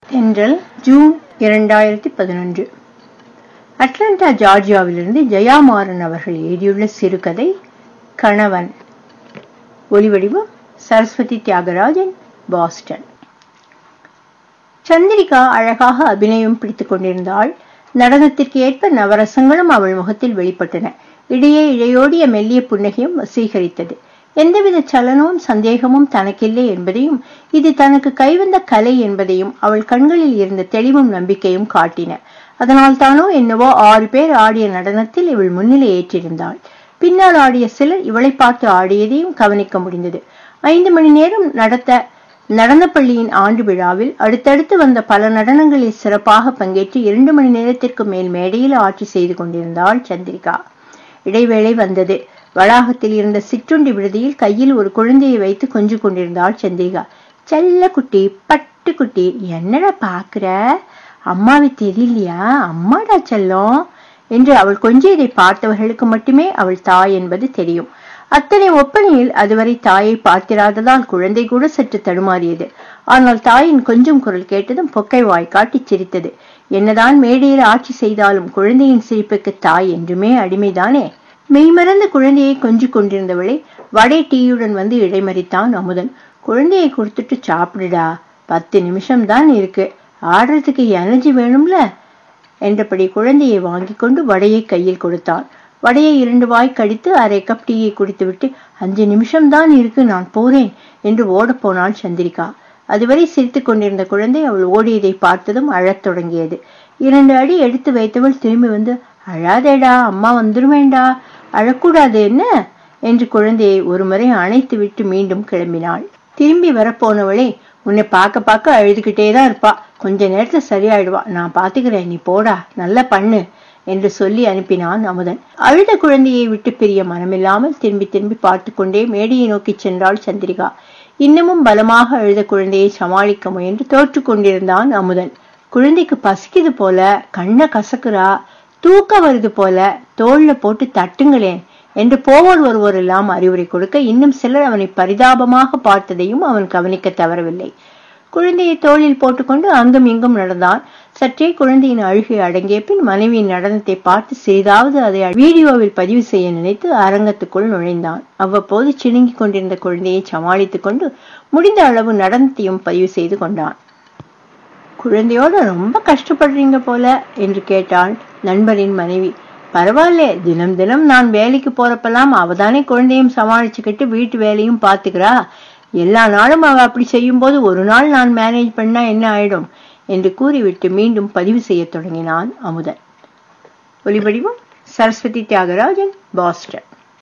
தென்றல் ஜூன் இரண்டாயிரத்தி பதினொன்று அட்லாண்டா ஜார்ஜியாவிலிருந்து ஜெயாமாறன் அவர்கள் எழுதியுள்ள சிறுகதை கணவன் ஒலிவடிவம் சரஸ்வதி தியாகராஜன் பாஸ்டன் சந்திரிகா அழகாக அபிநயம் பிடித்துக் கொண்டிருந்தாள் நடனத்திற்கு ஏற்ப நவரசங்களும் அவள் முகத்தில் வெளிப்பட்டன இடையே இழையோடிய மெல்லிய புன்னகையும் வசீகரித்தது எந்தவித சலனமும் சந்தேகமும் தனக்கில்லை என்பதையும் இது தனக்கு கைவந்த கலை என்பதையும் அவள் கண்களில் இருந்த தெளிவும் நம்பிக்கையும் காட்டின அதனால் தானோ என்னவோ ஆறு பேர் ஆடிய நடனத்தில் இவள் முன்னிலை ஏற்றிருந்தாள் பின்னால் ஆடிய சிலர் இவளை பார்த்து ஆடியதையும் கவனிக்க முடிந்தது ஐந்து மணி நேரம் நடத்த நடனப்பள்ளியின் ஆண்டு விழாவில் அடுத்தடுத்து வந்த பல நடனங்களில் சிறப்பாக பங்கேற்று இரண்டு மணி நேரத்திற்கு மேல் மேடையில் ஆட்சி செய்து கொண்டிருந்தாள் சந்திரிகா இடைவேளை வந்தது வளாகத்தில் இருந்த சிற்றுண்டி விடுதியில் கையில் ஒரு குழந்தையை வைத்து கொஞ்சு கொண்டிருந்தாள் சந்திரிகா செல்ல குட்டி பட்டு குட்டி என்னடா பாக்குற அம்மாவை தெரியலையா அம்மாடா செல்லம் என்று அவள் கொஞ்சியதை பார்த்தவர்களுக்கு மட்டுமே அவள் தாய் என்பது தெரியும் அத்தனை ஒப்பனையில் அதுவரை தாயை பார்த்திராததால் குழந்தை கூட சற்று தடுமாறியது ஆனால் தாயின் கொஞ்சம் குரல் கேட்டதும் பொக்கை வாய் காட்டி சிரித்தது என்னதான் மேடையில் ஆட்சி செய்தாலும் குழந்தையின் சிரிப்புக்கு தாய் என்றுமே அடிமைதானே மெய்மறந்த குழந்தையை கொஞ்சி கொண்டிருந்தவளை வடை டீயுடன் வந்து இடைமறித்தான் அமுதன் குழந்தையை கொடுத்துட்டு சாப்பிடுடா பத்து நிமிஷம் தான் இருக்கு ஆடுறதுக்கு எனர்ஜி வேணும்ல என்றபடி குழந்தையை வாங்கி கொண்டு வடையை கையில் கொடுத்தான் வடையை இரண்டு வாய் கடித்து அரை கப் டீயை குடித்துவிட்டு அஞ்சு நிமிஷம்தான் இருக்கு நான் போறேன் என்று ஓடப்போனாள் சந்திரிகா அதுவரை சிரித்துக் கொண்டிருந்த குழந்தை அவள் ஓடியதை பார்த்ததும் அழத் தொடங்கியது இரண்டு அடி எடுத்து வைத்தவள் திரும்பி வந்து அழாதேடா அம்மா வந்துருவேண்டா அழக்கூடாது என்ன என்று குழந்தையை ஒருமுறை அணைத்து விட்டு மீண்டும் கிளம்பினாள் திரும்பி வரப்போனவளே உன்னை பார்க்க பார்க்க அழுதுகிட்டே தான் இருப்பா கொஞ்ச நேரத்துல சரியாயிடுவா நான் பாத்துக்கிறேன் நீ போடா நல்லா பண்ணு என்று சொல்லி அனுப்பினான் அமுதன் அழுத குழந்தையை விட்டு பிரிய மனமில்லாமல் திரும்பி திரும்பி பார்த்து கொண்டே மேடையை நோக்கி சென்றாள் சந்திரிகா இன்னமும் பலமாக அழுத குழந்தையை சமாளிக்க முயன்று தோற்று கொண்டிருந்தான் அமுதன் குழந்தைக்கு பசிக்குது போல கண்ணை கசக்குறா தூக்கம் வருது போல தோல்ல போட்டு தட்டுங்களேன் என்று போவோர் ஒருவர் எல்லாம் அறிவுரை கொடுக்க இன்னும் சிலர் அவனை பரிதாபமாக பார்த்ததையும் அவன் கவனிக்க தவறவில்லை குழந்தையை தோளில் போட்டுக்கொண்டு அங்கும் இங்கும் நடந்தான் சற்றே குழந்தையின் அழுகை அடங்கிய பின் மனைவியின் நடனத்தை பார்த்து சிறிதாவது அதை வீடியோவில் பதிவு செய்ய நினைத்து அரங்கத்துக்குள் நுழைந்தான் அவ்வப்போது சிணுங்கிக் கொண்டிருந்த குழந்தையை சமாளித்துக் கொண்டு முடிந்த அளவு நடனத்தையும் பதிவு செய்து கொண்டான் குழந்தையோட ரொம்ப கஷ்டப்படுறீங்க போல என்று கேட்டாள் நண்பரின் மனைவி பரவாயில்ல தினம் தினம் நான் வேலைக்கு போறப்பெல்லாம் அவதானே குழந்தையும் சமாளிச்சுக்கிட்டு வீட்டு வேலையும் பாத்துக்கிறா எல்லா நாளும் அவ அப்படி செய்யும் போது ஒரு நாள் நான் மேனேஜ் பண்ணா என்ன ஆயிடும் என்று கூறிவிட்டு மீண்டும் பதிவு செய்ய தொடங்கினான் அமுதன் ஒலிவடிவம் சரஸ்வதி தியாகராஜன் பாஸ்டன்